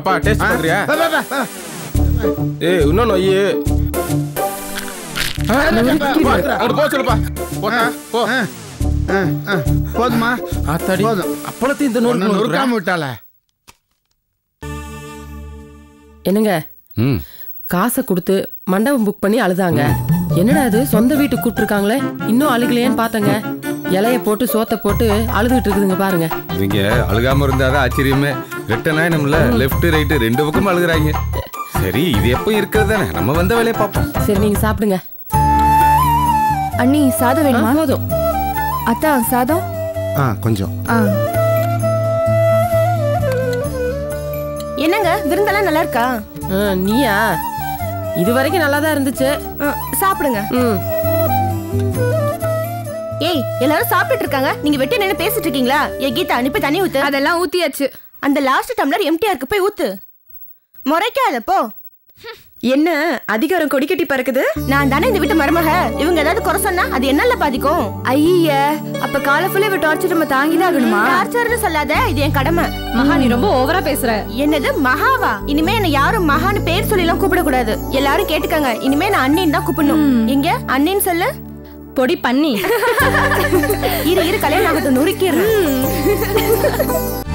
அப்பா டேஸ்ட் பண்றியா வா, வா, வா, வா. ஏய் இன்னும் நொய்யு ஆ, போதுடா. அங்க போ சொல்லுப்பா போட்டா போ ஆ, ஆ, ஆ. போதுமா ஆத்தாடி போதும். அப்பளத்தையும் இந்த ஒண்ணு நூறு நொறுக்காம விட்டால என்னங்க ம் காசை கொடுத்து மண்டபம் புக் பண்ணி அழுதாங்க என்னடா இது சொந்த வீட்டுக்கு கூப்பிட்டுருக்காங்களே இன்னும் அழுகலையேன்னு பார்த்தங்க இலைய போட்டு சோத்தை போட்டு அழுதுகிட்டு இருக்குதுங்க பாருங்க இவங்க அழுகாம இருந்தாதான் ஆச்சரியமே ரிட்டன் ஆயிடும்ல லெஃப்ட் ரைட்டு ரெண்டு பக்கமும் அழுகுறாங்க சரி இது எப்போ இருக்கிறது தானே நம்ம வந்த வேலையை பார்ப்போம் சரி நீங்க சாப்பிடுங்க அண்ணி சாதம் ஆ, வேணுமா போதும் அத்தா சாதம் ஆ கொஞ்சம் ஆ என்னங்க விருந்தெல்லாம் நல்லா இருக்கா ஆ, நீயா இது வரைக்கும் நல்லா தான் இருந்துச்சு ம், சாப்பிடுங்க ம் ஏய் எல்லாரும் சாப்பிட்டுட்டு இருக்காங்க நீங்க வெட்டி நின்னு பேசிட்டு இருக்கீங்களா ஏ கீதா அனுப்பி தண்ணி ஊத்து அதெல்லாம் ஊத்தியாச்சு அந்த லாஸ்ட் டம்ளர் எம்டிஆர் இருக்கு போய் ஊத்து முறைக்காத போ என்ன அதிகாரம் கொடிக்கட்டி பறக்குது நான் தானே இந்த வீட்டு மருமக இவங்க ஏதாவது குறை சொன்னா அது என்னல்ல பாதிக்கும் ஐய அப்ப காலை ஃபுல்லா இவ டார்ச்சர் நம்ம தாங்கிதான் ஆகணுமா டார்ச்சர்னு சொல்லாத இது என் கடமை மகா நீ ரொம்ப ஓவரா பேசுற என்னது மகாவா இனிமே என்ன யாரும் மகான்னு பேர் சொல்லி எல்லாம் கூப்பிட கூடாது எல்லாரும் கேட்டுக்கங்க இனிமே நான் அண்ணின்னு தான் கூப்பிடணும் எங்க அண்ணின்னு சொல்லு பொடி பண்ணி இரு இரு கல்யாணம் ஆகத்தை நொறுக்கிடுறேன்